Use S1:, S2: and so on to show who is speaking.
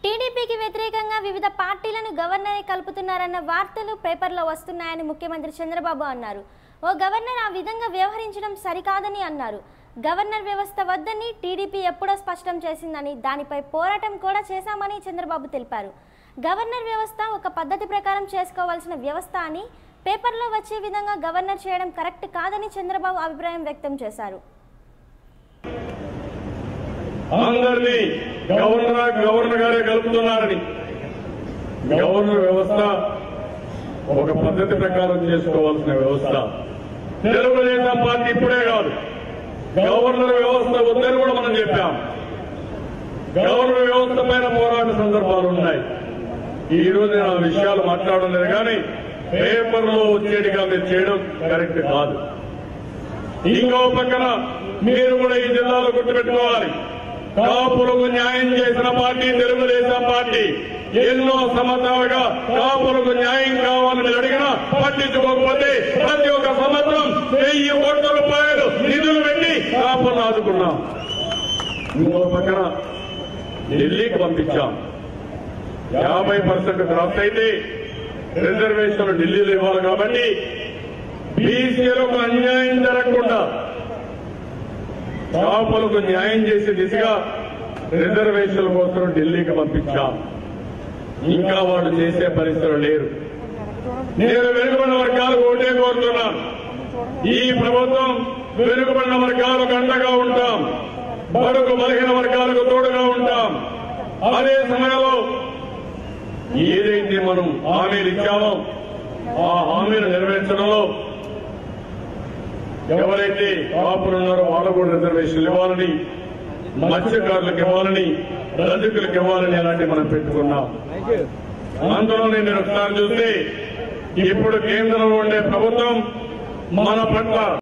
S1: టీడీపీకి వ్యతిరేకంగా వివిధ పార్టీలను గవర్నరే కలుపుతున్నారన్న వార్తలు పేపర్లో వస్తున్నాయని ముఖ్యమంత్రి చంద్రబాబు అన్నారు ఓ గవర్నర్ ఆ విధంగా వ్యవహరించడం సరికాదని అన్నారు గవర్నర్ వ్యవస్థ వద్దని టీడీపీ ఎప్పుడో స్పష్టం చేసిందని దానిపై పోరాటం కూడా చేశామని చంద్రబాబు తెలిపారు గవర్నర్ వ్యవస్థ ఒక పద్ధతి ప్రకారం చేసుకోవాల్సిన వ్యవస్థ అని పేపర్లో వచ్చే విధంగా గవర్నర్ చేయడం కరెక్ట్ కాదని చంద్రబాబు అభిప్రాయం వ్యక్తం చేశారు
S2: అందరినీ గవర్నర్ గవర్నర్ గారే కలుపుతున్నారని గవర్నర్ వ్యవస్థ ఒక పద్ధతి ప్రకారం చేసుకోవాల్సిన వ్యవస్థ తెలుగుదేశం పార్టీ ఇప్పుడే కాదు గవర్నర్ వ్యవస్థ వద్దని కూడా మనం చెప్పాం గవర్నర్ వ్యవస్థ పైన పోరాట సందర్భాలు ఉన్నాయి ఈ రోజు నేను ఆ విషయాలు మాట్లాడడం లేదు కానీ పేపర్లో వచ్చేటిగా మీరు చేయడం కరెక్ట్ కాదు ఇంకో పక్కన మీరు కూడా ఈ జిల్లాలో గుర్తుపెట్టుకోవాలి కాపులకు న్యాయం చేసిన పార్టీ తెలుగుదేశం పార్టీ ఎన్నో సంవత్సరాలుగా కాపులకు న్యాయం కావాలని మీరు అడిగినా పట్టించుకోకపోతే ప్రతి ఒక్క సంవత్సరం వెయ్యి కోట్ల రూపాయలు నిధులు పెట్టి కాపులను ఆదుకున్నాం ఇంకో పక్కన ఢిల్లీకి పంపించాం యాభై పర్సెంట్ క్రాస్ అయితే రిజర్వేషన్లు ఢిల్లీలో ఇవ్వాలి కాబట్టి బీసీలకు అన్యాయం జరగకుండా కాపులకు న్యాయం చేసే దిశగా రిజర్వేషన్ల కోసం ఢిల్లీకి పంపించాం ఇంకా వాళ్ళు చేసే పరిస్థితులు లేరు నేను వెనుకబడిన వర్గాలకు ఓటే కోరుతున్నాను ఈ ప్రభుత్వం వెనుకబడిన వర్గాలకు అండగా ఉంటాం బడుగు బలహీన వర్గాలకు తోడుగా ఉంటాం అదే సమయంలో ఏదైతే మనం హామీలు ఇచ్చామో ఆ హామీలు నెరవేర్చడంలో ఎవరైతే కాపులు ఉన్నారో వాళ్ళకు కూడా రిజర్వేషన్లు ఇవ్వాలని మత్స్యకారులకు ఇవ్వాలని రజకులకు ఇవ్వాలని అలాంటి మనం పెట్టుకున్నాం అందులోనే మీరు ఒకసారి చూస్తే ఇప్పుడు కేంద్రంలో ఉండే ప్రభుత్వం మన పట్ల